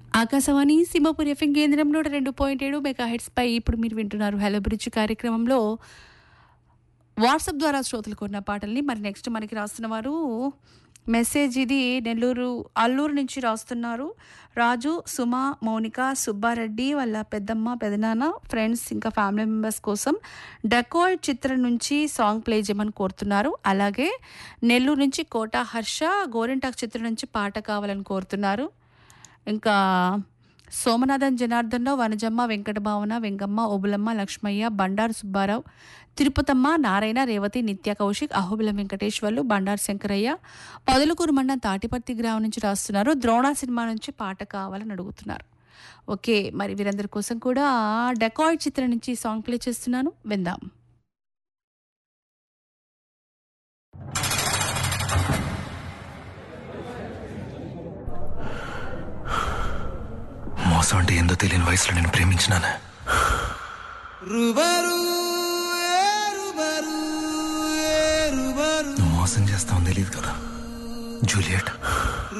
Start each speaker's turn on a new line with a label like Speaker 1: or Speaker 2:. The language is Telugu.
Speaker 1: ఆకాశవాణి సింహపురి ఎఫ్ఎం కేంద్రం నూట రెండు పాయింట్ ఏడు మెగా హెడ్స్ పై ఇప్పుడు మీరు వింటున్నారు హలో బ్రిడ్జ్ కార్యక్రమంలో వాట్సాప్ ద్వారా శ్రోతలు కొన్న పాటల్ని మరి నెక్స్ట్ మనకి రాస్తున్న వారు మెసేజ్ ఇది నెల్లూరు అల్లూరు నుంచి రాస్తున్నారు రాజు సుమ మౌనిక సుబ్బారెడ్డి వాళ్ళ పెద్దమ్మ పెదనాన్న ఫ్రెండ్స్ ఇంకా ఫ్యామిలీ మెంబర్స్ కోసం డకోల్ చిత్రం నుంచి సాంగ్ ప్లే చేయమని కోరుతున్నారు అలాగే నెల్లూరు నుంచి కోట హర్ష గోరింటాక్ చిత్రం నుంచి పాట కావాలని కోరుతున్నారు ఇంకా సోమనాథన్ జనార్దన్రావు వనజమ్మ వెంకటభావన వెంగమ్మ ఓబులమ్మ లక్ష్మయ్య బండారు సుబ్బారావు తిరుపతమ్మ నారాయణ రేవతి నిత్య కౌశిక్ అహోబిలం వెంకటేశ్వర్లు బండారు శంకరయ్య పదులకూరు మండలం తాటిపర్తి గ్రామం నుంచి రాస్తున్నారు ద్రోణ సినిమా నుంచి పాట కావాలని అడుగుతున్నారు ఓకే మరి వీరందరి కోసం కూడా డెకాయిడ్ చిత్రం నుంచి సాంగ్ ప్లే చేస్తున్నాను విందాం
Speaker 2: మోసం అంటే ఏందో తెలియని వయసులో నేను ప్రేమించినాను నువ్వు మోసం చేస్తావని తెలియదు కదా జూలియట్